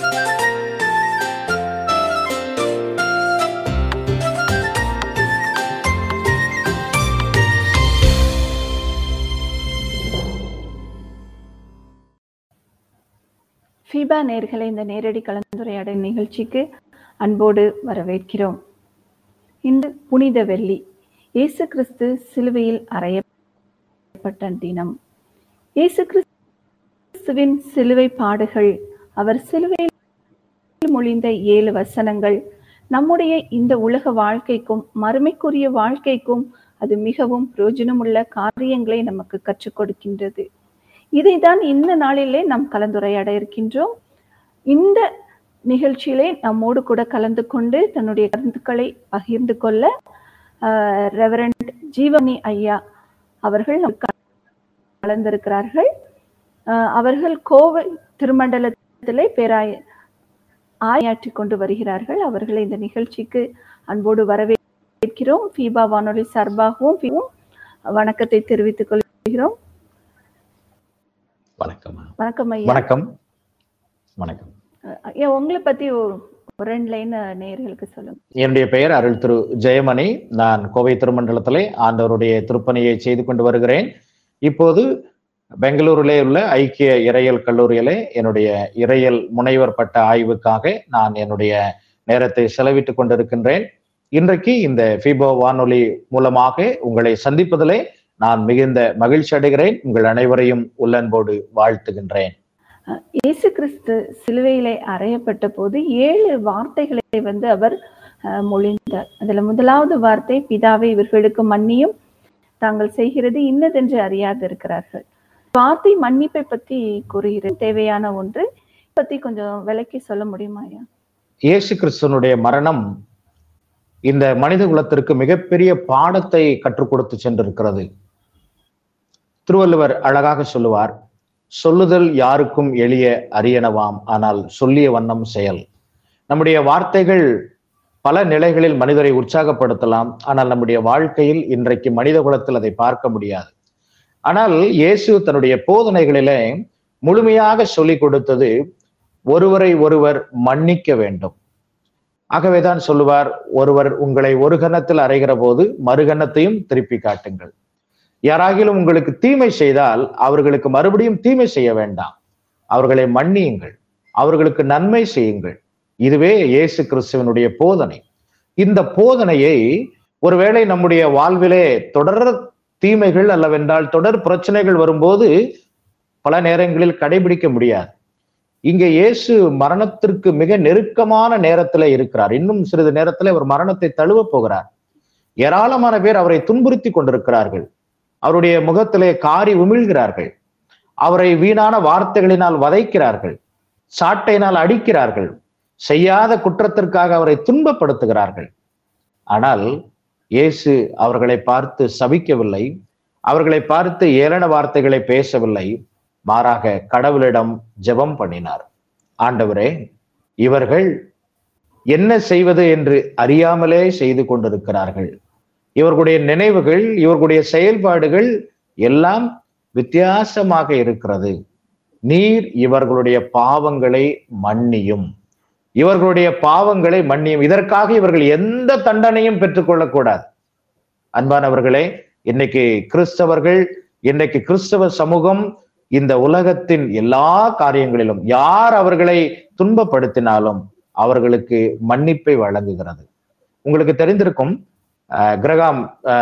FIBA நேர்களை இந்த நேரடி கலந்துரையாடல் நிகழ்ச்சிக்கு அன்போடு வரவேற்கிறோம் இந்த புனித வெள்ளி இயேசு கிறிஸ்து சிலுவையில் அறையப்பட்ட தினம் இயேசு கிறிஸ்துவின் சிலுவை பாடுகள் அவர் சிலுவையில் மொழிந்த ஏழு வசனங்கள் நம்முடைய இந்த உலக வாழ்க்கைக்கும் மறுமைக்குரிய வாழ்க்கைக்கும் அது மிகவும் பிரயோஜனமுள்ள காரியங்களை நமக்கு கற்றுக் கொடுக்கின்றது இதைதான் இந்த நாளிலே நாம் கலந்துரையாட இருக்கின்றோம் இந்த நிகழ்ச்சியிலே நம்மோடு கூட கலந்து கொண்டு தன்னுடைய கருத்துக்களை பகிர்ந்து கொள்ள ரெவரண்ட் ஜீவனி ஐயா அவர்கள் கலந்திருக்கிறார்கள் அவர்கள் கோவை திருமண்டலத்திலே பேராய ஆயாற்றி கொண்டு வருகிறார்கள் அவர்களை இந்த நிகழ்ச்சிக்கு அன்போடு வரவேற்கிறோம் ஃபீபா வானொலி சார்பாகவும் வணக்கத்தை தெரிவித்துக் கொள்கிறோம் வணக்கம் வணக்கம் ஐயா வணக்கம் வணக்கம் ஐயா உங்களை பத்தி ஒரு ரெண்டு லைன் நேயர்களுக்கு சொல்லுங்க என்னுடைய பெயர் அருள் திரு ஜெயமணி நான் கோவை திருமண்டலத்திலே ஆண்டவருடைய திருப்பணியை செய்து கொண்டு வருகிறேன் இப்போது பெங்களூரிலே உள்ள ஐக்கிய இறையல் கல்லூரியிலே என்னுடைய இறையல் முனைவர் பட்ட ஆய்வுக்காக நான் என்னுடைய நேரத்தை செலவிட்டுக் கொண்டிருக்கின்றேன் இன்றைக்கு இந்த ஃபிபோ வானொலி மூலமாக உங்களை சந்திப்பதிலே நான் மிகுந்த மகிழ்ச்சி அடைகிறேன் உங்கள் அனைவரையும் உள்ளன்போடு வாழ்த்துகின்றேன் இயேசு கிறிஸ்து சிலுவையிலே அறையப்பட்ட போது ஏழு வார்த்தைகளை வந்து அவர் மொழிந்தார் அதுல முதலாவது வார்த்தை பிதாவை இவர்களுக்கு மன்னியும் தாங்கள் செய்கிறது இன்னதென்று அறியாது இருக்கிறார்கள் வார்த்தை மன்னிப்பை பத்தி கூறுகிறது தேவையான ஒன்று பத்தி கொஞ்சம் விளக்கி சொல்ல முடியுமா ஐயா இயேசு கிறிஸ்துவனுடைய மரணம் இந்த மனித குலத்திற்கு மிகப்பெரிய பாடத்தை கற்றுக் கொடுத்து சென்றிருக்கிறது திருவள்ளுவர் அழகாக சொல்லுவார் சொல்லுதல் யாருக்கும் எளிய அரியனவாம் ஆனால் சொல்லிய வண்ணம் செயல் நம்முடைய வார்த்தைகள் பல நிலைகளில் மனிதரை உற்சாகப்படுத்தலாம் ஆனால் நம்முடைய வாழ்க்கையில் இன்றைக்கு மனித குலத்தில் அதை பார்க்க முடியாது ஆனால் இயேசு தன்னுடைய போதனைகளிலே முழுமையாக சொல்லிக் கொடுத்தது ஒருவரை ஒருவர் மன்னிக்க வேண்டும் ஆகவேதான் சொல்லுவார் ஒருவர் உங்களை ஒரு கணத்தில் அறைகிற போது மறுகணத்தையும் திருப்பி காட்டுங்கள் யாராகிலும் உங்களுக்கு தீமை செய்தால் அவர்களுக்கு மறுபடியும் தீமை செய்ய வேண்டாம் அவர்களை மன்னியுங்கள் அவர்களுக்கு நன்மை செய்யுங்கள் இதுவே இயேசு கிறிஸ்துவனுடைய போதனை இந்த போதனையை ஒருவேளை நம்முடைய வாழ்விலே தொடர் தீமைகள் அல்லவென்றால் தொடர் பிரச்சனைகள் வரும்போது பல நேரங்களில் கடைபிடிக்க முடியாது இங்கே இயேசு மரணத்திற்கு மிக நெருக்கமான நேரத்துல இருக்கிறார் இன்னும் சிறிது நேரத்துல அவர் மரணத்தை தழுவ போகிறார் ஏராளமான பேர் அவரை துன்புறுத்தி கொண்டிருக்கிறார்கள் அவருடைய முகத்திலே காரி உமிழ்கிறார்கள் அவரை வீணான வார்த்தைகளினால் வதைக்கிறார்கள் சாட்டையினால் அடிக்கிறார்கள் செய்யாத குற்றத்திற்காக அவரை துன்பப்படுத்துகிறார்கள் ஆனால் இயேசு அவர்களை பார்த்து சபிக்கவில்லை அவர்களை பார்த்து ஏளன வார்த்தைகளை பேசவில்லை மாறாக கடவுளிடம் ஜெபம் பண்ணினார் ஆண்டவரே இவர்கள் என்ன செய்வது என்று அறியாமலே செய்து கொண்டிருக்கிறார்கள் இவர்களுடைய நினைவுகள் இவர்களுடைய செயல்பாடுகள் எல்லாம் வித்தியாசமாக இருக்கிறது நீர் இவர்களுடைய பாவங்களை மன்னியும் இவர்களுடைய பாவங்களை மன்னியும் இதற்காக இவர்கள் எந்த தண்டனையும் பெற்றுக்கொள்ளக்கூடாது அன்பானவர்களே இன்னைக்கு கிறிஸ்தவர்கள் இன்னைக்கு கிறிஸ்தவ சமூகம் இந்த உலகத்தின் எல்லா காரியங்களிலும் யார் அவர்களை துன்பப்படுத்தினாலும் அவர்களுக்கு மன்னிப்பை வழங்குகிறது உங்களுக்கு தெரிந்திருக்கும் கிரகாம்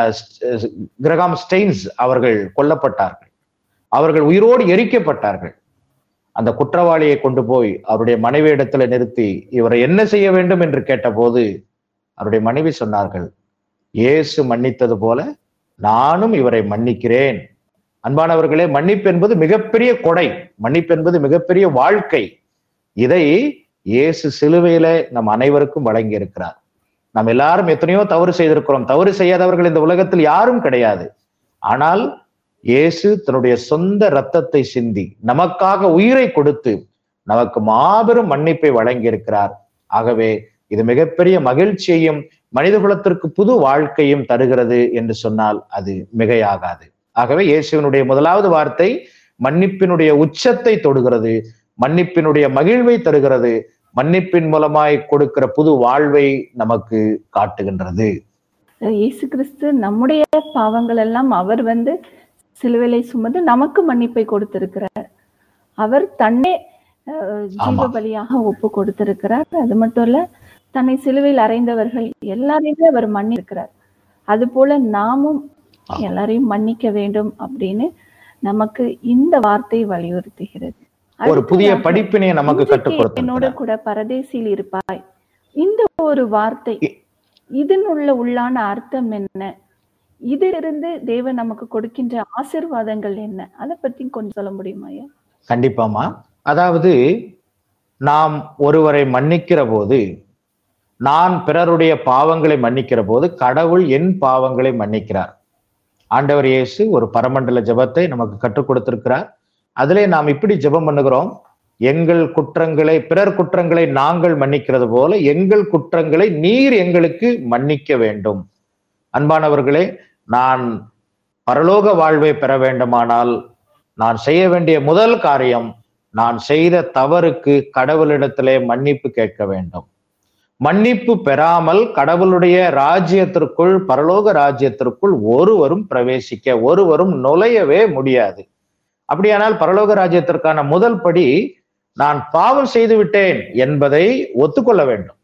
கிரகாம் ஸ்டெயின்ஸ் அவர்கள் கொல்லப்பட்டார்கள் அவர்கள் உயிரோடு எரிக்கப்பட்டார்கள் அந்த குற்றவாளியை கொண்டு போய் அவருடைய மனைவி இடத்துல நிறுத்தி இவரை என்ன செய்ய வேண்டும் என்று கேட்டபோது அவருடைய மனைவி சொன்னார்கள் இயேசு மன்னித்தது போல நானும் இவரை மன்னிக்கிறேன் அன்பானவர்களே மன்னிப்பு என்பது மிகப்பெரிய கொடை மன்னிப்பு என்பது மிகப்பெரிய வாழ்க்கை இதை இயேசு சிலுவையில நம் அனைவருக்கும் வழங்கி இருக்கிறார் நாம் எல்லாரும் எத்தனையோ தவறு செய்திருக்கிறோம் தவறு செய்யாதவர்கள் இந்த உலகத்தில் யாரும் கிடையாது ஆனால் இயேசு தன்னுடைய சொந்த ரத்தத்தை சிந்தி நமக்காக உயிரை கொடுத்து நமக்கு மாபெரும் மன்னிப்பை வழங்கி இருக்கிறார் ஆகவே இது மிகப்பெரிய மகிழ்ச்சியையும் மனித குலத்திற்கு புது வாழ்க்கையும் தருகிறது என்று சொன்னால் அது மிகையாகாது ஆகவே இயேசுவினுடைய முதலாவது வார்த்தை மன்னிப்பினுடைய உச்சத்தை தொடுகிறது மன்னிப்பினுடைய மகிழ்வை தருகிறது மன்னிப்பின் மூலமாய் கொடுக்கிற புது வாழ்வை நமக்கு காட்டுகின்றது இயேசு கிறிஸ்து நம்முடைய பாவங்கள் எல்லாம் அவர் வந்து சிலுவையிலே சுமந்து நமக்கு மன்னிப்பை கொடுத்திருக்கிறார் அவர் தன்னை அஹ், ஜீவ ஆமா. பலியாக ஒப்பு கொடுத்திருக்கிறார் அது மட்டும் இல்ல தன்னை சிலுவையில் அறைந்தவர்கள் எல்லாரையுமே அவர் மன்னிருக்கிறார் அது போல நாமும் ஆமா. எல்லாரையும் மன்னிக்க வேண்டும் அப்படின்னு நமக்கு இந்த வார்த்தை வலியுறுத்துகிறது ஒரு புதிய அடுத்ததாக, படிப்பினை நமக்கு இன்றைக்கு கற்றுக் என்னோட கொடுத்திருக்கிறார் கூட பரதேசியில் இருப்பாய் இந்த ஒரு வார்த்தை இ- இதனுள்ள உள்ளான அர்த்தம் என்ன இதிலிருந்து தேவன் நமக்கு கொடுக்கின்ற ஆசிர்வாதங்கள் என்ன அதை பத்தி கொஞ்சம் சொல்ல முடியுமா ஐயா கண்டிப்பாமா அதாவது நாம் ஒருவரை மன்னிக்கிற போது நான் பிறருடைய பாவங்களை மன்னிக்கிற போது கடவுள் என் பாவங்களை மன்னிக்கிறார் ஆண்டவர் இயேசு ஒரு பரமண்டல ஜெபத்தை நமக்கு கற்றுக் கொடுத்திருக்கிறார் அதிலே நாம் இப்படி ஜெபம் பண்ணுகிறோம் எங்கள் குற்றங்களை பிறர் குற்றங்களை நாங்கள் மன்னிக்கிறது போல எங்கள் குற்றங்களை நீர் எங்களுக்கு மன்னிக்க வேண்டும் அன்பானவர்களே நான் பரலோக வாழ்வை பெற வேண்டுமானால் நான் செய்ய வேண்டிய முதல் காரியம் நான் செய்த தவறுக்கு கடவுளிடத்திலே மன்னிப்பு கேட்க வேண்டும் மன்னிப்பு பெறாமல் கடவுளுடைய ராஜ்யத்திற்குள் பரலோக ராஜ்யத்திற்குள் ஒருவரும் பிரவேசிக்க ஒருவரும் நுழையவே முடியாது அப்படியானால் பரலோக ராஜ்யத்திற்கான முதல் படி நான் பாவம் செய்து விட்டேன் என்பதை ஒத்துக்கொள்ள வேண்டும்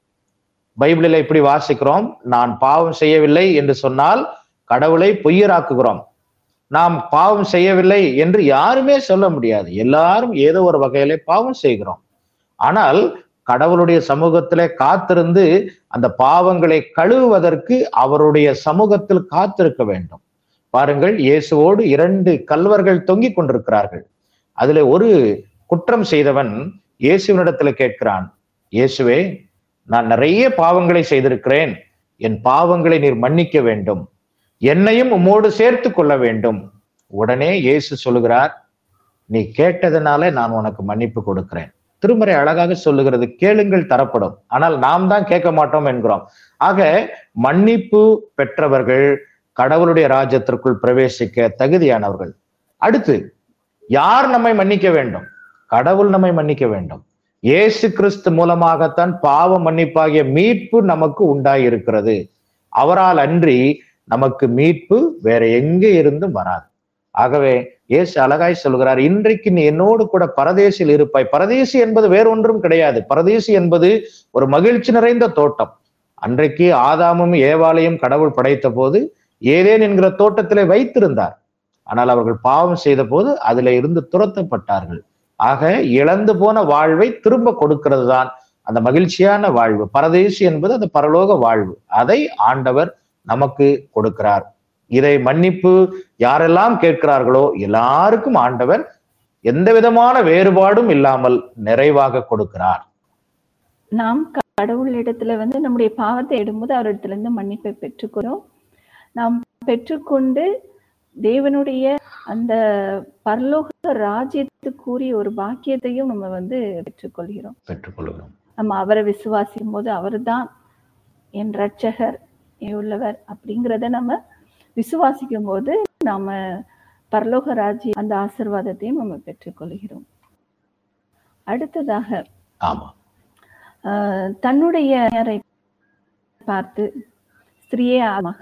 பைபிளில் இப்படி வாசிக்கிறோம் நான் பாவம் செய்யவில்லை என்று சொன்னால் கடவுளை பொய்யராக்குகிறோம் நாம் பாவம் செய்யவில்லை என்று யாருமே சொல்ல முடியாது எல்லாரும் ஏதோ ஒரு வகையிலே பாவம் செய்கிறோம் ஆனால் கடவுளுடைய சமூகத்திலே காத்திருந்து அந்த பாவங்களை கழுவுவதற்கு அவருடைய சமூகத்தில் காத்திருக்க வேண்டும் பாருங்கள் இயேசுவோடு இரண்டு கல்வர்கள் தொங்கிக் கொண்டிருக்கிறார்கள் அதுல ஒரு குற்றம் செய்தவன் இயேசுவினிடத்துல கேட்கிறான் இயேசுவே நான் நிறைய பாவங்களை செய்திருக்கிறேன் என் பாவங்களை நீர் மன்னிக்க வேண்டும் என்னையும் உம்மோடு சேர்த்து கொள்ள வேண்டும் உடனே இயேசு சொல்லுகிறார் நீ கேட்டதனால நான் உனக்கு மன்னிப்பு கொடுக்கிறேன் திருமறை அழகாக சொல்லுகிறது கேளுங்கள் தரப்படும் ஆனால் நாம் தான் கேட்க மாட்டோம் என்கிறோம் ஆக மன்னிப்பு பெற்றவர்கள் கடவுளுடைய ராஜ்யத்திற்குள் பிரவேசிக்க தகுதியானவர்கள் அடுத்து யார் நம்மை மன்னிக்க வேண்டும் கடவுள் நம்மை மன்னிக்க வேண்டும் இயேசு கிறிஸ்து மூலமாகத்தான் பாவ மன்னிப்பாகிய மீட்பு நமக்கு உண்டாயிருக்கிறது அவரால் அன்றி நமக்கு மீட்பு வேற எங்கே இருந்தும் வராது ஆகவே இயேசு அழகாய் சொல்கிறார் இன்றைக்கு நீ என்னோடு கூட பரதேசில் இருப்பாய் பரதேசி என்பது வேறொன்றும் கிடையாது பரதேசி என்பது ஒரு மகிழ்ச்சி நிறைந்த தோட்டம் அன்றைக்கு ஆதாமும் ஏவாளையும் கடவுள் படைத்த போது ஏதேன் என்கிற தோட்டத்திலே வைத்திருந்தார் ஆனால் அவர்கள் பாவம் செய்த போது அதுல இருந்து துரத்தப்பட்டார்கள் ஆக இழந்து போன வாழ்வை திரும்ப கொடுக்கிறது தான் அந்த மகிழ்ச்சியான வாழ்வு பரதேசி என்பது அந்த பரலோக வாழ்வு அதை ஆண்டவர் நமக்கு கொடுக்கிறார் இதை மன்னிப்பு யாரெல்லாம் கேட்கிறார்களோ எல்லாருக்கும் ஆண்டவர் எந்த விதமான வேறுபாடும் இல்லாமல் நிறைவாக கொடுக்கிறார் நாம் கடவுளிடத்துல வந்து நம்முடைய பாவத்தை இடும்போது அவரிடத்துல இருந்து மன்னிப்பை பெற்றுக்கிறோம் நாம் பெற்றுக்கொண்டு தேவனுடைய அந்த பரலோக ராஜ்யத்துக்குரிய ஒரு பாக்கியத்தையும் நம்ம வந்து பெற்றுக்கொள்கிறோம் பெற்றுக்கொள்கிறோம் நம்ம அவரை விசுவாசிக்கும் போது அவர்தான் என் ரட்சகர் என் உள்ளவர் அப்படிங்கிறத நம்ம விசுவாசிக்கும் போது நாம பரலோக ராஜ்ய அந்த ஆசிர்வாதத்தையும் நம்ம பெற்றுக்கொள்கிறோம் அடுத்ததாக ஆமா ஆஹ், தன்னுடைய நேரை பார்த்து ஸ்திரியே மகன்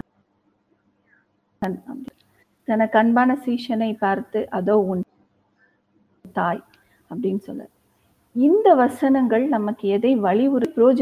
அப்படி. தனக்கு அன்பான சீஷனை பார்த்து அதோ உன் தாய் அப்படின்னு சொல்ல இந்த வசனங்கள் நமக்கு எதை வலியுறு பிரோஜ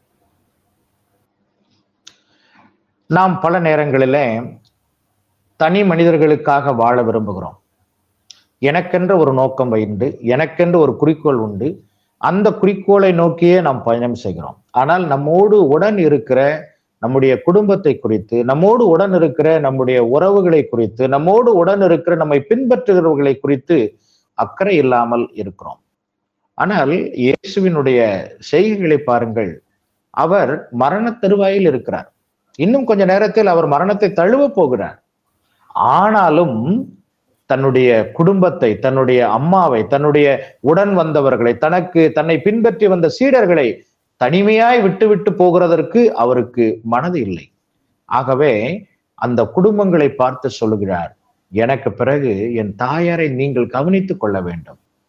நாம் பல நேரங்களிலே தனி மனிதர்களுக்காக வாழ விரும்புகிறோம் எனக்கென்ற ஒரு நோக்கம் வைண்டு எனக்கென்று ஒரு குறிக்கோள் உண்டு அந்த குறிக்கோளை நோக்கியே நாம் பயணம் செய்கிறோம் ஆனால் நம்மோடு உடன் இருக்கிற நம்முடைய குடும்பத்தை குறித்து நம்மோடு உடன் இருக்கிற நம்முடைய உறவுகளை குறித்து நம்மோடு உடன் இருக்கிற நம்மை பின்பற்றுகிறவர்களை குறித்து அக்கறை இல்லாமல் இருக்கிறோம் ஆனால் இயேசுவினுடைய செய்கைகளை பாருங்கள் அவர் மரண தருவாயில் இருக்கிறார் இன்னும் கொஞ்ச நேரத்தில் அவர் மரணத்தை தழுவ போகிறார் ஆனாலும் தன்னுடைய குடும்பத்தை தன்னுடைய அம்மாவை தன்னுடைய உடன் வந்தவர்களை தனக்கு தன்னை பின்பற்றி வந்த சீடர்களை தனிமையாய் விட்டு விட்டு போகிறதற்கு அவருக்கு மனது இல்லை ஆகவே அந்த குடும்பங்களை பார்த்து சொல்லுகிறார் எனக்கு பிறகு என் தாயாரை நீங்கள் கவனித்துக் கொள்ள வேண்டும்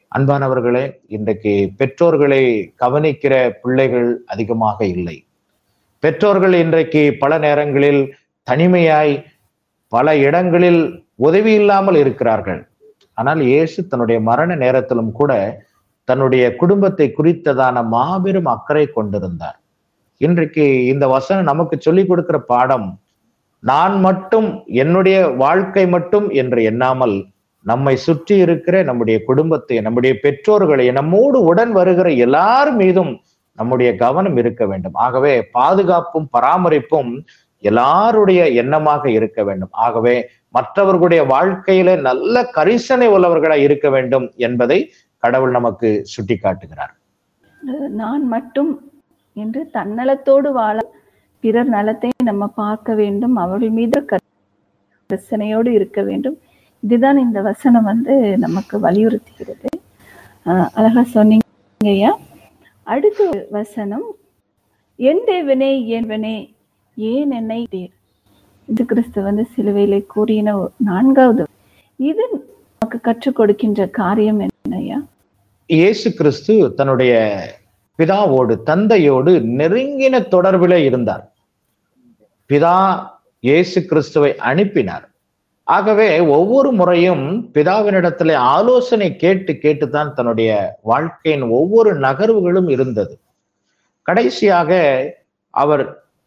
அன்பானவர்களே இன்றைக்கு பெற்றோர்களை கவனிக்கிற பிள்ளைகள் அதிகமாக இல்லை பெற்றோர்கள் இன்றைக்கு பல நேரங்களில் தனிமையாய் பல இடங்களில் உதவி இல்லாமல் இருக்கிறார்கள் ஆனால் இயேசு தன்னுடைய மரண நேரத்திலும் கூட தன்னுடைய குடும்பத்தை குறித்ததான மாபெரும் அக்கறை கொண்டிருந்தார் இன்றைக்கு இந்த வசனம் நமக்கு சொல்லிக் கொடுக்கிற பாடம் நான் மட்டும் என்னுடைய வாழ்க்கை மட்டும் என்று எண்ணாமல் நம்மை சுற்றி இருக்கிற நம்முடைய குடும்பத்தை நம்முடைய பெற்றோர்களை நம்மோடு உடன் வருகிற எல்லார் மீதும் நம்முடைய கவனம் இருக்க வேண்டும் ஆகவே பாதுகாப்பும் பராமரிப்பும் எல்லாருடைய எண்ணமாக இருக்க வேண்டும் ஆகவே மற்றவர்களுடைய வாழ்க்கையில நல்ல கரிசனை உள்ளவர்களாய் இருக்க வேண்டும் என்பதை கடவுள் நமக்கு சுட்டி காட்டுகிறார் நான் மட்டும் என்று தன்னலத்தோடு வாழ பிறர் நலத்தை நம்ம பார்க்க வேண்டும் அவர்கள் மீது கரிசனையோடு இருக்க வேண்டும் இதுதான் இந்த வசனம் வந்து நமக்கு வலியுறுத்துகிறது ஆஹ் அழகா சொன்னீங்க ஐயா அடுத்த வசனம் என் தேவனே என்வனே ஏன் என்னை தேர் இந்த கிறிஸ்து வந்து சிலுவையிலே கூறின ஒரு நான்காவது இது நமக்கு கற்றுக் கொடுக்கின்ற காரியம் என்னையா இயேசு கிறிஸ்து தன்னுடைய பிதாவோடு தந்தையோடு நெருங்கின தொடர்பில இருந்தார் பிதா இயேசு கிறிஸ்துவை அனுப்பினார் ஆகவே ஒவ்வொரு முறையும் பிதாவினிடத்துல ஆலோசனை கேட்டு கேட்டுதான் தன்னுடைய வாழ்க்கையின் ஒவ்வொரு நகர்வுகளும் இருந்தது கடைசியாக அவர்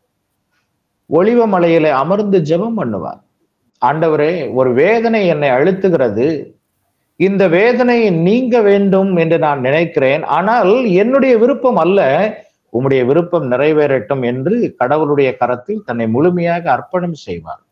ஒளிவ மலையில அமர்ந்து ஜெபம் பண்ணுவார் ஆண்டவரே ஒரு வேதனை என்னை அழுத்துகிறது இந்த வேதனை நீங்க வேண்டும் என்று நான் நினைக்கிறேன் ஆனால் என்னுடைய விருப்பம் அல்ல உம்முடைய விருப்பம் நிறைவேறட்டும் என்று கடவுளுடைய கரத்தில் தன்னை முழுமையாக அர்ப்பணம் செய்வார்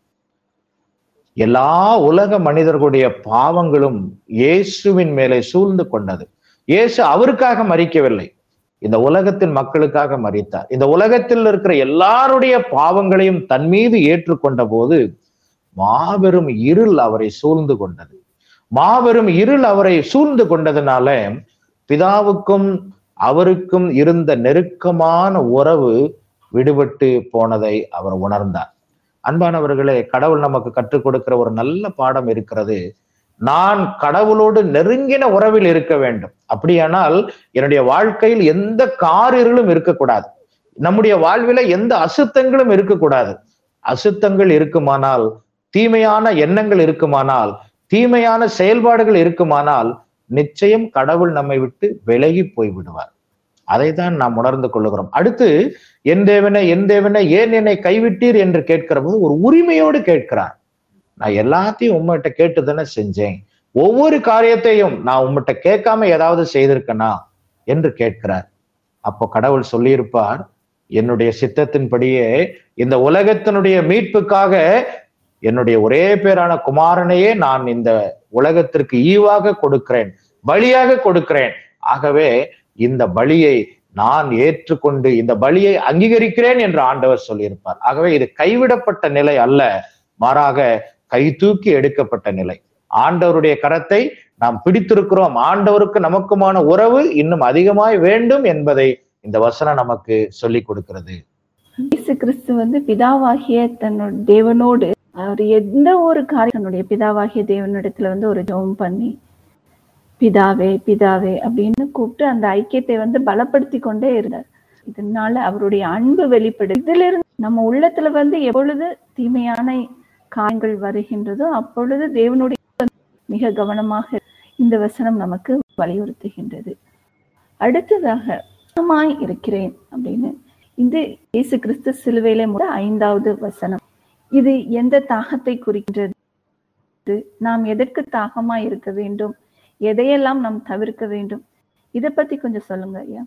எல்லா உலக மனிதர்களுடைய பாவங்களும் இயேசுவின் மேலே சூழ்ந்து கொண்டது இயேசு அவருக்காக மறிக்கவில்லை இந்த உலகத்தின் மக்களுக்காக மறித்தார் இந்த உலகத்தில் இருக்கிற எல்லாருடைய பாவங்களையும் தன் மீது ஏற்றுக்கொண்ட போது மாபெரும் இருள் அவரை சூழ்ந்து கொண்டது மாபெரும் இருள் அவரை சூழ்ந்து கொண்டதுனால பிதாவுக்கும் அவருக்கும் இருந்த நெருக்கமான உறவு விடுபட்டு போனதை அவர் உணர்ந்தார் அன்பானவர்களே கடவுள் நமக்கு கற்றுக் கொடுக்கிற ஒரு நல்ல பாடம் இருக்கிறது நான் கடவுளோடு நெருங்கின உறவில் இருக்க வேண்டும் அப்படியானால் என்னுடைய வாழ்க்கையில் எந்த காரிருளும் இருக்கக்கூடாது நம்முடைய வாழ்வில எந்த அசுத்தங்களும் இருக்கக்கூடாது அசுத்தங்கள் இருக்குமானால் தீமையான எண்ணங்கள் இருக்குமானால் தீமையான செயல்பாடுகள் இருக்குமானால் நிச்சயம் கடவுள் நம்மை விட்டு விலகி போய் விடுவார் அதை தான் நாம் உணர்ந்து கொள்ளுகிறோம் அடுத்து என் தேவனை என் தேவனை ஏன் என்னை கைவிட்டீர் என்று கேட்கிற போது ஒரு உரிமையோடு கேட்கிறார் நான் எல்லாத்தையும் உங்கள்கிட்ட கேட்டு தானே செஞ்சேன் ஒவ்வொரு காரியத்தையும் நான் உங்கள்கிட்ட கேட்காம ஏதாவது செய்திருக்கனா என்று கேட்கிறார் அப்போ கடவுள் சொல்லியிருப்பார் என்னுடைய சித்தத்தின்படியே இந்த உலகத்தினுடைய மீட்புக்காக என்னுடைய ஒரே பேரான குமாரனையே நான் இந்த உலகத்திற்கு ஈவாக கொடுக்கிறேன் பலியாக கொடுக்கிறேன் ஆகவே இந்த பலியை நான் ஏற்றுக்கொண்டு இந்த பலியை அங்கீகரிக்கிறேன் என்று ஆண்டவர் சொல்லியிருப்பார் ஆகவே இது கைவிடப்பட்ட நிலை அல்ல மாறாக கை தூக்கி எடுக்கப்பட்ட நிலை ஆண்டவருடைய கரத்தை நாம் பிடித்திருக்கிறோம் ஆண்டவருக்கு நமக்குமான உறவு இன்னும் அதிகமாய் வேண்டும் என்பதை இந்த வசனம் நமக்கு சொல்லிக் கொடுக்கிறது இயேசு கிறிஸ்து வந்து பிதாவாகிய தன்னோட தேவனோடு அவர் எந்த ஒரு காரியம் தன்னுடைய பிதாவாகிய தேவனிடத்துல வந்து ஒரு ஜெபம் பண்ணி பிதாவே பிதாவே அப்படின்னு கூப்பிட்டு அந்த ஐக்கியத்தை வந்து பலப்படுத்தி கொண்டே இருந்தார் இதனால அவருடைய அன்பு வெளிப்படு இதுல இருந்து நம்ம உள்ளத்துல வந்து எப்பொழுது தீமையான காயங்கள் வருகின்றதோ அப்பொழுது தேவனுடைய மிக கவனமாக இந்த வசனம் நமக்கு வலியுறுத்துகின்றது அடுத்ததாக சுத்தமாய் இருக்கிறேன் அப்படின்னு இது இயேசு கிறிஸ்து சிலுவையில முறை ஐந்தாவது வசனம் இது எந்த தாகத்தை குறிக்கின்றது நாம் எதற்கு தாகமாய் இருக்க வேண்டும் எதையெல்லாம் நாம் தவிர்க்க வேண்டும் இதை பத்தி கொஞ்சம் சொல்லுங்க ஐயா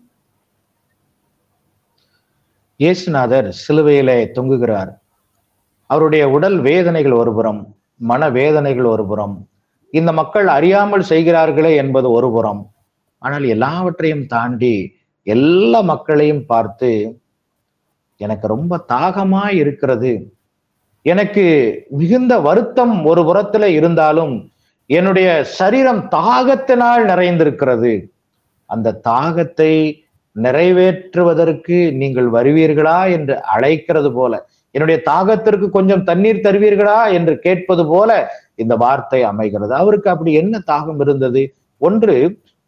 இயேசுநாதர் சிலுவையிலே தொங்குகிறார் அவருடைய உடல் வேதனைகள் ஒருபுறம் மன வேதனைகள் ஒருபுறம் இந்த மக்கள் அறியாமல் செய்கிறார்களே என்பது ஒருபுறம் ஆனால் எல்லாவற்றையும் தாண்டி எல்லா மக்களையும் பார்த்து எனக்கு ரொம்ப தாகமா இருக்கிறது எனக்கு மிகுந்த வருத்தம் ஒரு புறத்துல இருந்தாலும் என்னுடைய சரீரம் தாகத்தினால் நிறைந்திருக்கிறது அந்த தாகத்தை நிறைவேற்றுவதற்கு நீங்கள் வருவீர்களா என்று அழைக்கிறது போல என்னுடைய தாகத்திற்கு கொஞ்சம் தண்ணீர் தருவீர்களா என்று கேட்பது போல இந்த வார்த்தை அமைகிறது அவருக்கு அப்படி என்ன தாகம் இருந்தது ஒன்று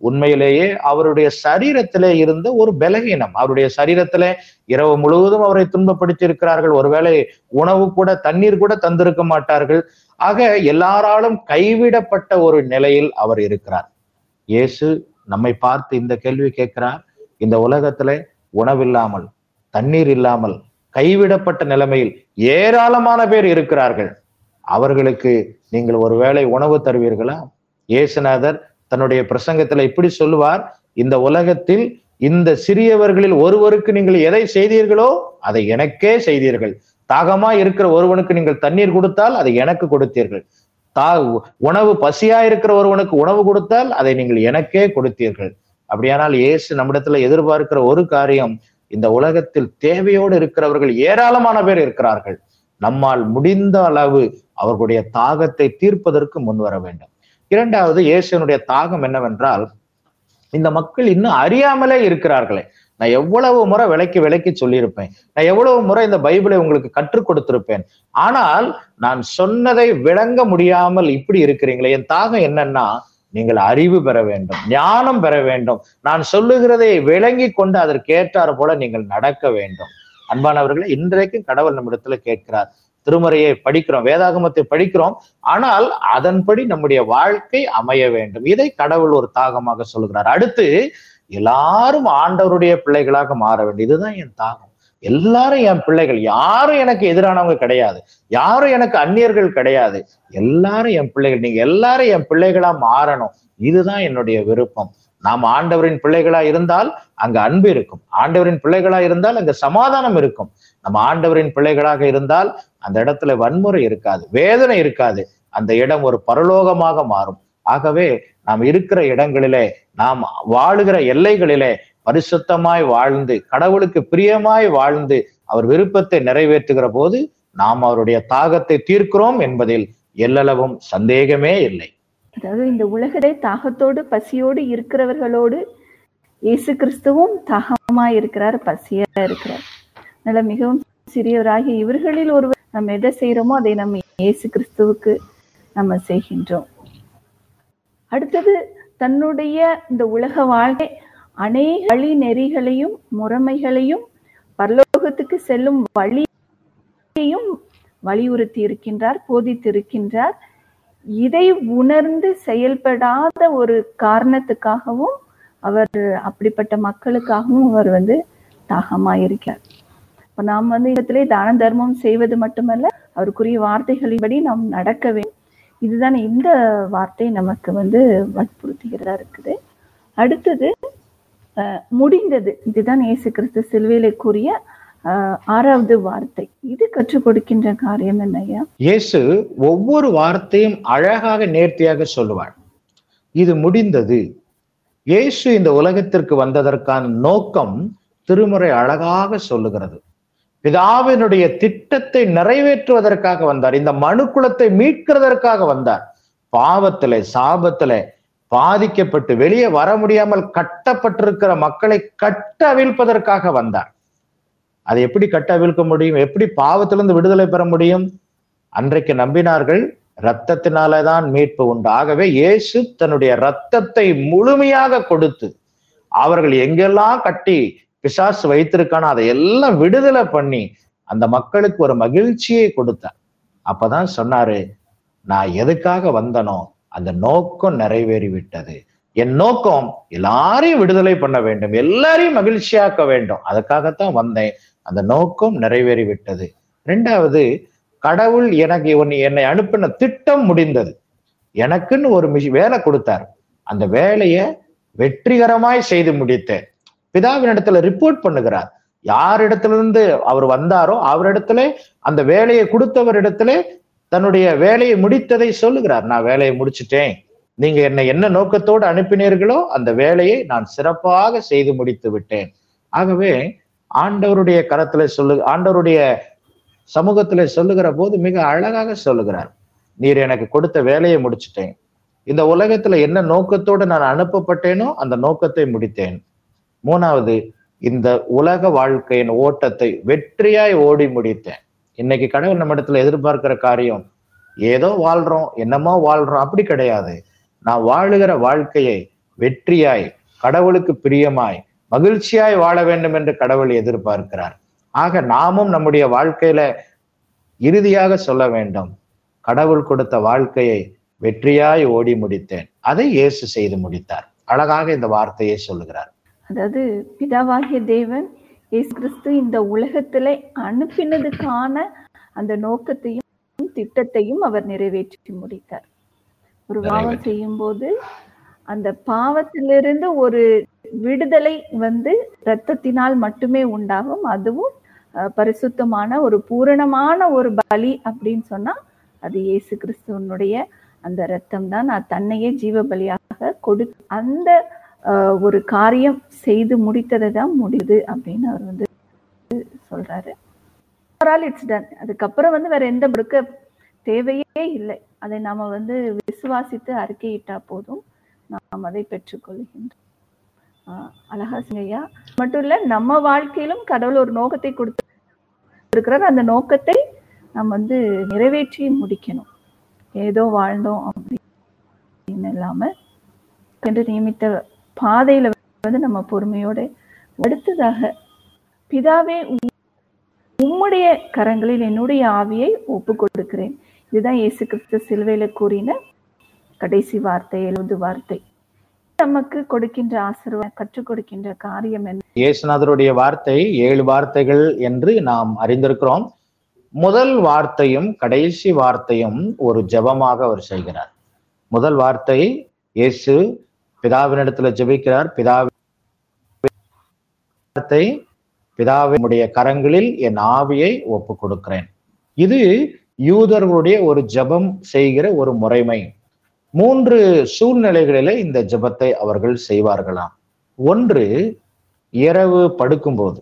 உண்மையிலேயே அவருடைய சரீரத்திலே இருந்த ஒரு பலகீனம் அவருடைய சரீரத்திலே இரவு முழுவதும் அவரை துன்பப்படுத்தி இருக்கிறார்கள் ஒருவேளை உணவு கூட தண்ணீர் கூட தந்திருக்க மாட்டார்கள் ஆக எல்லாராலும் கைவிடப்பட்ட ஒரு நிலையில் அவர் இருக்கிறார் இயேசு நம்மை பார்த்து இந்த கேள்வி கேட்கிறார் இந்த உலகத்துல உணவில்லாமல் தண்ணீர் இல்லாமல் கைவிடப்பட்ட நிலைமையில் ஏராளமான பேர் இருக்கிறார்கள் அவர்களுக்கு நீங்கள் ஒருவேளை உணவு தருவீர்களா இயேசுநாதர் தன்னுடைய பிரசங்கத்துல இப்படி சொல்லுவார் இந்த உலகத்தில் இந்த சிறியவர்களில் ஒருவருக்கு நீங்கள் எதை செய்தீர்களோ அதை எனக்கே செய்தீர்கள் தாகமா இருக்கிற ஒருவனுக்கு நீங்கள் தண்ணீர் கொடுத்தால் அதை எனக்கு கொடுத்தீர்கள் தா உணவு பசியா இருக்கிற ஒருவனுக்கு உணவு கொடுத்தால் அதை நீங்கள் எனக்கே கொடுத்தீர்கள் அப்படியானால் இயேசு நம்மிடத்துல எதிர்பார்க்கிற ஒரு காரியம் இந்த உலகத்தில் தேவையோடு இருக்கிறவர்கள் ஏராளமான பேர் இருக்கிறார்கள் நம்மால் முடிந்த அளவு அவர்களுடைய தாகத்தை தீர்ப்பதற்கு முன் வர வேண்டும் இரண்டாவது இயேசுனுடைய தாகம் என்னவென்றால் இந்த மக்கள் இன்னும் அறியாமலே இருக்கிறார்களே நான் எவ்வளவு முறை விலைக்கு விலைக்கு சொல்லியிருப்பேன் நான் எவ்வளவு முறை இந்த பைபிளை உங்களுக்கு கற்றுக் கொடுத்திருப்பேன் ஆனால் நான் சொன்னதை விளங்க முடியாமல் இப்படி இருக்கிறீங்களே என் தாகம் என்னன்னா நீங்கள் அறிவு பெற வேண்டும் ஞானம் பெற வேண்டும் நான் சொல்லுகிறதை விளங்கி கொண்டு அதற்கு ஏற்றாறு போல நீங்கள் நடக்க வேண்டும் அன்பானவர்களே இன்றைக்கும் கடவுள் நம்மிடத்துல கேட்கிறார் திருமறையை படிக்கிறோம் வேதாகமத்தை படிக்கிறோம் ஆனால் அதன்படி நம்முடைய வாழ்க்கை அமைய வேண்டும் இதை கடவுள் ஒரு தாகமாக சொல்லுகிறார் அடுத்து எல்லாரும் ஆண்டவருடைய பிள்ளைகளாக மாற வேண்டும் இதுதான் என் தாகம் எல்லாரும் என் பிள்ளைகள் யாரும் எனக்கு எதிரானவங்க கிடையாது யாரும் எனக்கு அந்நியர்கள் கிடையாது எல்லாரும் என் பிள்ளைகள் நீங்க எல்லாரும் என் பிள்ளைகளா மாறணும் இதுதான் என்னுடைய விருப்பம் நாம் ஆண்டவரின் பிள்ளைகளா இருந்தால் அங்க அன்பு இருக்கும் ஆண்டவரின் பிள்ளைகளா இருந்தால் அங்க சமாதானம் இருக்கும் நம்ம ஆண்டவரின் பிள்ளைகளாக இருந்தால் அந்த இடத்துல வன்முறை இருக்காது வேதனை இருக்காது அந்த இடம் ஒரு பரலோகமாக மாறும் ஆகவே நாம் இருக்கிற இடங்களிலே நாம் வாழுகிற எல்லைகளிலே பரிசுத்தமாய் வாழ்ந்து கடவுளுக்கு பிரியமாய் வாழ்ந்து அவர் விருப்பத்தை நிறைவேற்றுகிற போது நாம் அவருடைய தாகத்தை தீர்க்கிறோம் என்பதில் எல்லளவும் சந்தேகமே இல்லை அதாவது இந்த உலகத்தை தாகத்தோடு பசியோடு இருக்கிறவர்களோடு இயேசு கிறிஸ்துவும் தாகமா இருக்கிறார் பசியா இருக்கிறார் அதனால மிகவும் சிறியவராகிய இவர்களில் ஒருவர் நம்ம எதை செய்யறோமோ அதை நம்ம இயேசு கிறிஸ்துவுக்கு நம்ம செய்கின்றோம் அடுத்தது தன்னுடைய இந்த உலக வாழ்க்கை அநேக வழி நெறிகளையும் முறைமைகளையும் பரலோகத்துக்கு செல்லும் வழியையும் வலியுறுத்தி இருக்கின்றார் போதித்திருக்கின்றார் இதை உணர்ந்து செயல்படாத ஒரு காரணத்துக்காகவும் அவர் அப்படிப்பட்ட மக்களுக்காகவும் அவர் வந்து தாகமாயிருக்கிறார் இப்ப நாம் வந்து இடத்திலே தான தர்மம் செய்வது மட்டுமல்ல அவருக்குரிய வார்த்தைகளின்படி நாம் நடக்க வேண்டும் இதுதான் இந்த வார்த்தை நமக்கு வந்து வற்புறுத்துகிறதா இருக்குது அடுத்தது முடிந்தது இதுதான் இயேசு கிறிஸ்து சிலுவையில கூறிய ஆறாவது வார்த்தை இது கற்றுக் கொடுக்கின்ற காரியம் என்னையா இயேசு ஒவ்வொரு வார்த்தையும் அழகாக நேர்த்தியாக சொல்லுவார் இது முடிந்தது இயேசு இந்த உலகத்திற்கு வந்ததற்கான நோக்கம் திருமுறை அழகாக சொல்லுகிறது பிதாவினுடைய திட்டத்தை நிறைவேற்றுவதற்காக வந்தார் இந்த மனு குலத்தை மீட்கிறதற்காக வந்தார் பாவத்திலே சாபத்திலே பாதிக்கப்பட்டு வெளியே வர முடியாமல் கட்டப்பட்டிருக்கிற மக்களை கட்ட அவிழ்ப்பதற்காக வந்தார் அதை எப்படி கட்ட அவிழ்க்க முடியும் எப்படி பாவத்திலிருந்து விடுதலை பெற முடியும் அன்றைக்கு நம்பினார்கள் இரத்தத்தினாலதான் மீட்பு உண்டு ஆகவே இயேசு தன்னுடைய ரத்தத்தை முழுமையாக கொடுத்து அவர்கள் எங்கெல்லாம் கட்டி பிசாசு வைத்திருக்கானோ அதை எல்லாம் விடுதலை பண்ணி அந்த மக்களுக்கு ஒரு மகிழ்ச்சியை கொடுத்தார் அப்பதான் சொன்னாரு நான் எதுக்காக வந்தனோ அந்த நோக்கம் நிறைவேறி விட்டது என் நோக்கம் எல்லாரையும் விடுதலை பண்ண வேண்டும் எல்லாரையும் மகிழ்ச்சியாக்க வேண்டும் அதுக்காகத்தான் வந்தேன் அந்த நோக்கம் நிறைவேறி விட்டது ரெண்டாவது கடவுள் எனக்கு என்னை அனுப்பின திட்டம் முடிந்தது எனக்குன்னு ஒரு மிஷி வேலை கொடுத்தார் அந்த வேலையை வெற்றிகரமாய் செய்து முடித்தேன் பிதாவின் இடத்துல ரிப்போர்ட் பண்ணுகிறார் யார் இடத்துல இருந்து அவர் வந்தாரோ அவரிடத்துல அந்த வேலையை கொடுத்தவர் இடத்துல தன்னுடைய வேலையை முடித்ததை சொல்லுகிறார் நான் வேலையை முடிச்சிட்டேன் நீங்க என்னை என்ன நோக்கத்தோடு அனுப்பினீர்களோ அந்த வேலையை நான் சிறப்பாக செய்து முடித்து விட்டேன் ஆகவே ஆண்டவருடைய கரத்துல சொல்லு ஆண்டவருடைய சமூகத்துல சொல்லுகிற போது மிக அழகாக சொல்லுகிறார் நீர் எனக்கு கொடுத்த வேலையை முடிச்சிட்டேன் இந்த உலகத்துல என்ன நோக்கத்தோடு நான் அனுப்பப்பட்டேனோ அந்த நோக்கத்தை முடித்தேன் மூணாவது இந்த உலக வாழ்க்கையின் ஓட்டத்தை வெற்றியாய் ஓடி முடித்தேன் இன்னைக்கு கடவுள் நம்ம இடத்துல எதிர்பார்க்கிற காரியம் ஏதோ வாழ்றோம் என்னமோ வாழ்றோம் அப்படி கிடையாது நான் வாழுகிற வாழ்க்கையை வெற்றியாய் கடவுளுக்கு பிரியமாய் மகிழ்ச்சியாய் வாழ வேண்டும் என்று கடவுள் எதிர்பார்க்கிறார் ஆக நாமும் நம்முடைய வாழ்க்கையில இறுதியாக சொல்ல வேண்டும் கடவுள் கொடுத்த வாழ்க்கையை வெற்றியாய் ஓடி முடித்தேன் அதை இயேசு செய்து முடித்தார் அழகாக இந்த வார்த்தையை சொல்லுகிறார் அதாவது பிதாவாகிய தேவன் இயேசு கிறிஸ்து இந்த உலகத்திலே அனுப்பினதுக்கான அந்த நோக்கத்தையும் திட்டத்தையும் அவர் நிறைவேற்றி முடித்தார் ஒரு பாவம் செய்யும் போது அந்த பாவத்திலிருந்து ஒரு விடுதலை வந்து இரத்தத்தினால் மட்டுமே உண்டாகும் அதுவும் அஹ், பரிசுத்தமான ஒரு பூரணமான ஒரு பலி அப்படின்னு சொன்னா அது இயேசு கிறிஸ்துவனுடைய அந்த ரத்தம் தான் நான் தன்னையே ஜீவ பலியாக கொடு அந்த அஹ், ஒரு காரியம் செய்து முடித்ததை தான் முடியுது அப்படின்னு அவர் வந்து சொல்றாரு இட்ஸ் டன் அதுக்கப்புறம் வந்து வேற எந்த கொடுக்க தேவையே இல்லை அதை நாம வந்து விசுவாசித்து அறிக்கையிட்டா போதும் நாம் அதை பெற்றுக்கொள்கின்றோம் ஆஹ் அழகா சிங்கையா மட்டும் இல்ல நம்ம வாழ்க்கையிலும் கடவுள் ஒரு நோக்கத்தை கொடுத்திருக்கிறார் அந்த நோக்கத்தை நாம் வந்து நிறைவேற்றி முடிக்கணும் ஏதோ வாழ்ந்தோம் அப்படின்னு இல்லாம என்று நியமித்த பாதையில வந்து நம்ம பொறுமையோட அடுத்ததாக பிதாவே உம்முடைய கரங்களில் என்னுடைய ஆவியை ஒப்பு கொடுக்கிறேன் இதுதான் இயேசு கிறிஸ்து சிலுவையில கூறின கடைசி வார்த்தை எழுது வார்த்தை நமக்கு கொடுக்கின்ற ஆசீர்வாதம் கற்றுக் கொடுக்கின்ற காரியம் என்ன இயேசுநாதருடைய வார்த்தை ஏழு வார்த்தைகள் என்று நாம் அறிந்திருக்கிறோம் முதல் வார்த்தையும் கடைசி வார்த்தையும் ஒரு ஜெபமாக அவர் செய்கிறார் முதல் வார்த்தை இயேசு பிதாவினிடத்துல ஜெபிக்கிறார் பிதாவி வார்த்தை பிதாவினுடைய கரங்களில் என் ஆவியை ஒப்பு கொடுக்கிறேன் இது யூதர்களுடைய ஒரு ஜெபம் செய்கிற ஒரு முறைமை மூன்று சூழ்நிலைகளிலே இந்த ஜெபத்தை அவர்கள் செய்வார்களாம் ஒன்று இரவு படுக்கும்போது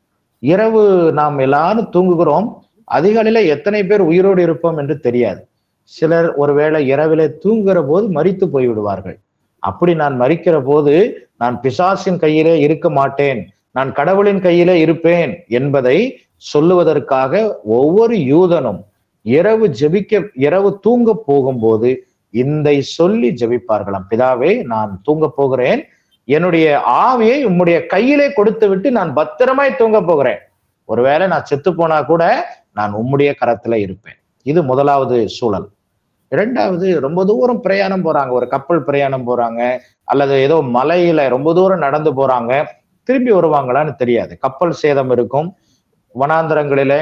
இரவு நாம் எல்லாரும் தூங்குகிறோம் அதிகாலையில எத்தனை பேர் உயிரோடு இருப்போம் என்று தெரியாது சிலர் ஒருவேளை இரவிலே தூங்குகிற போது மரித்து போய்விடுவார்கள் அப்படி நான் மறிக்கிற போது நான் பிசாசின் கையிலே இருக்க மாட்டேன் நான் கடவுளின் கையிலே இருப்பேன் என்பதை சொல்லுவதற்காக ஒவ்வொரு யூதனும் இரவு ஜெபிக்க இரவு தூங்க போகும்போது இதை சொல்லி ஜெபிப்பார்களாம் பிதாவே நான் தூங்க போகிறேன் என்னுடைய ஆவியை உம்முடைய கையிலே கொடுத்து விட்டு நான் பத்திரமாய் தூங்க போகிறேன் ஒருவேளை நான் செத்து போனா கூட நான் உம்முடைய கரத்துல இருப்பேன் இது முதலாவது சூழல் இரண்டாவது ரொம்ப தூரம் பிரயாணம் போறாங்க ஒரு கப்பல் பிரயாணம் போறாங்க அல்லது ஏதோ மலையில ரொம்ப தூரம் நடந்து போறாங்க திரும்பி வருவாங்களான்னு தெரியாது கப்பல் சேதம் இருக்கும் வனாந்தரங்களிலே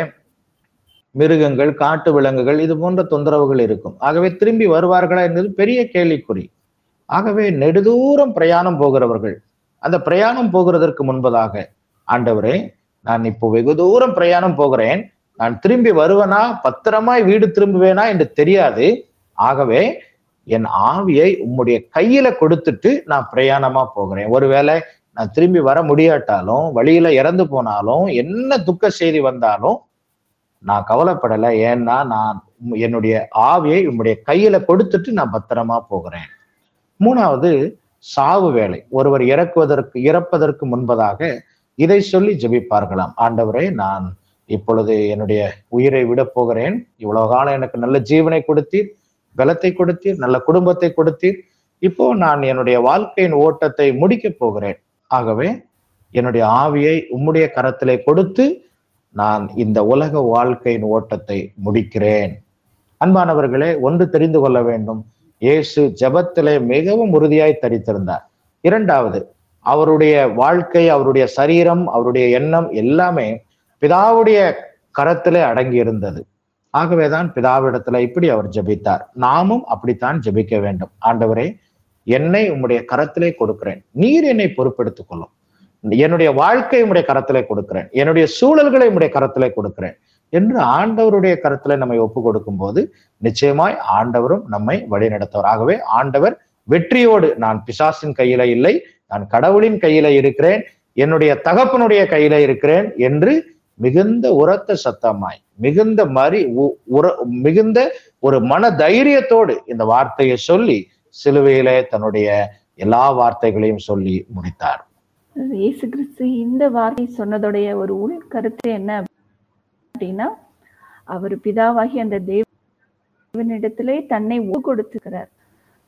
மிருகங்கள் காட்டு விலங்குகள் இது போன்ற தொந்தரவுகள் இருக்கும் ஆகவே திரும்பி வருவார்களா என்பது பெரிய கேள்விக்குறி ஆகவே நெடுதூரம் பிரயாணம் போகிறவர்கள் அந்த பிரயாணம் போகிறதற்கு முன்பதாக ஆண்டவரே நான் இப்போ வெகு தூரம் பிரயாணம் போகிறேன் நான் திரும்பி வருவனா பத்திரமாய் வீடு திரும்புவேனா என்று தெரியாது ஆகவே என் ஆவியை உம்முடைய கையில கொடுத்துட்டு நான் பிரயாணமா போகிறேன் ஒருவேளை நான் திரும்பி வர முடியாட்டாலும் வழியில இறந்து போனாலும் என்ன துக்க செய்தி வந்தாலும் நான் கவலைப்படலை ஏன்னா நான் என்னுடைய ஆவியை உம்முடைய கையில கொடுத்துட்டு நான் பத்திரமா போகிறேன் மூணாவது சாவு வேலை ஒருவர் இறக்குவதற்கு இறப்பதற்கு முன்பதாக இதை சொல்லி ஜெபிப்பார்களாம் ஆண்டவரே நான் இப்பொழுது என்னுடைய உயிரை விட போகிறேன் இவ்வளவு காலம் எனக்கு நல்ல ஜீவனை கொடுத்தீர் பலத்தை கொடுத்தீர் நல்ல குடும்பத்தை கொடுத்தீர் இப்போ நான் என்னுடைய வாழ்க்கையின் ஓட்டத்தை முடிக்க போகிறேன் ஆகவே என்னுடைய ஆவியை உம்முடைய கரத்திலே கொடுத்து நான் இந்த உலக வாழ்க்கையின் ஓட்டத்தை முடிக்கிறேன் அன்பானவர்களே ஒன்று தெரிந்து கொள்ள வேண்டும் இயேசு ஜபத்திலே மிகவும் உறுதியாய் தரித்திருந்தார் இரண்டாவது அவருடைய வாழ்க்கை அவருடைய சரீரம் அவருடைய எண்ணம் எல்லாமே பிதாவுடைய கரத்திலே அடங்கி இருந்தது ஆகவேதான் பிதாவிடத்துல இப்படி அவர் ஜெபித்தார் நாமும் அப்படித்தான் ஜெபிக்க வேண்டும் ஆண்டவரே என்னை உம்முடைய கரத்திலே கொடுக்கிறேன் நீர் என்னை பொறுப்பெடுத்துக் கொள்ளும் என்னுடைய வாழ்க்கை உம்முடைய கரத்திலே கொடுக்கிறேன் என்னுடைய சூழல்களை உம்முடைய கரத்திலே கொடுக்கிறேன் என்று ஆண்டவருடைய கருத்துல நம்மை ஒப்பு கொடுக்கும் போது நிச்சயமாய் ஆண்டவரும் நம்மை வழிநடத்துவார் ஆகவே ஆண்டவர் வெற்றியோடு நான் பிசாசின் கையில இல்லை நான் கடவுளின் கையில இருக்கிறேன் என்னுடைய தகப்பனுடைய கையில இருக்கிறேன் என்று மிகுந்த உரத்த சத்தமாய் மிகுந்த மறி உர மிகுந்த ஒரு மன தைரியத்தோடு இந்த வார்த்தையை சொல்லி சிலுவையிலே தன்னுடைய எல்லா வார்த்தைகளையும் சொல்லி முடித்தார் இயேசு கிறிஸ்து இந்த வார்த்தை சொன்னதுடைய ஒரு உள் கருத்து என்ன அப்படின்னா அவர் பிதாவாகி அந்த தேவனிடத்திலே தன்னை ஒப்பு கொடுத்துக்கிறார்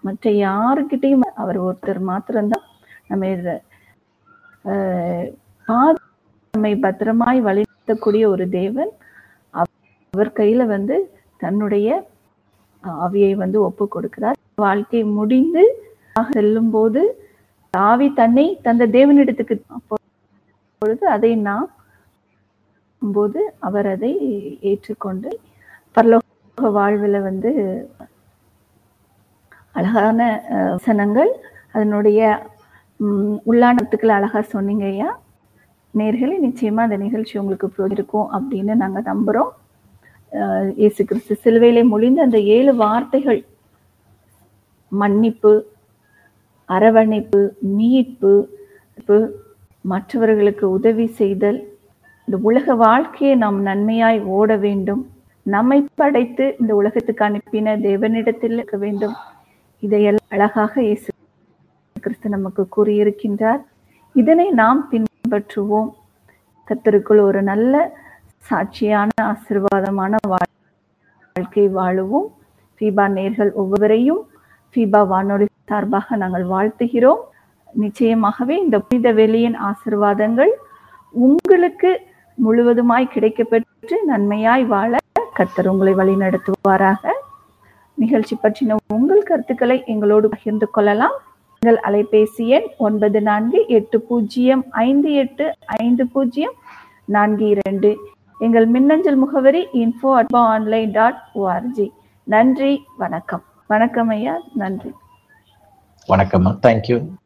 மற்ற யாருக்கிட்டையும் அவர் ஒருத்தர் மாத்திரம்தான் நம்ம இத ஆஹ், பாது- நம்மை பத்திரமாய் வழிநடத்தக்கூடிய ஒரு தேவன் அவர் கையில வந்து தன்னுடைய ஆவியை வந்து ஒப்பு கொடுக்கிறார் வாழ்க்கை முடிந்து செல்லும் போது ஆவி தன்னை தந்த தேவனிடத்துக்கு பொழுது அதை நாம் போது அவர் அதை ஏற்றுக்கொண்டு பரலோக வாழ்வில் வந்து அழகான அஹ், வசனங்கள் அதனுடைய ம், உள்ளானத்துக்கள் அழகா சொன்னீங்க ஐயா நேர்களே நிச்சயமா அந்த நிகழ்ச்சி உங்களுக்கு பிடிச்சிருக்கும் அப்படின்னு நாங்க நம்புறோம் அஹ், இயேசு கிறிஸ்து சிலுவையிலே மொழிந்த அந்த ஏழு வார்த்தைகள் மன்னிப்பு அரவணைப்பு மீட்பு மீட்பு, மற்றவர்களுக்கு உதவி செய்தல் இந்த உலக வாழ்க்கையை நாம் நன்மையாய் ஓட வேண்டும் நம்மை படைத்து இந்த உலகத்துக்கு அனுப்பின தேவனிடத்தில் இருக்க வேண்டும் இதையெல்லாம் அழகாக இயேசு கிறிஸ்து நமக்கு கூறியிருக்கின்றார் இதனை நாம் பின்பற்றுவோம் கர்த்தருக்குள் ஒரு நல்ல சாட்சியான ஆசீர்வாதமான வாழ்- வாழ்க்கை வாழுவோம் ஃபீபா நேர்கள் ஒவ்வொருவரையும் ஃபீபா வானொலி சார்பாக நாங்கள் வாழ்த்துகிறோம் நிச்சயமாகவே இந்த புனித வெளியின் ஆசீர்வாதங்கள் உங்களுக்கு முழுவதுமாய் கிடைக்கப்பெற்று நன்மையாய் வாழ கர்த்தர் உங்களை வழி நடத்துவாராக நிகழ்ச்சி பற்றின உங்கள் கருத்துக்களை எங்களோடு பகிர்ந்து கொள்ளலாம் எங்கள் அலைபேசி எண் ஒன்பது நான்கு எட்டு பூஜ்ஜியம் ஐந்து எட்டு ஐந்து பூஜ்ஜியம் நான்கு இரண்டு எங்கள் மின்னஞ்சல் முகவரி இன்ஃபோ அட்பா ஆன்லைன் டாட் ஓஆர்ஜி நன்றி வணக்கம் வணக்கம் ஐயா நன்றி வணக்கம் தேங்க்யூ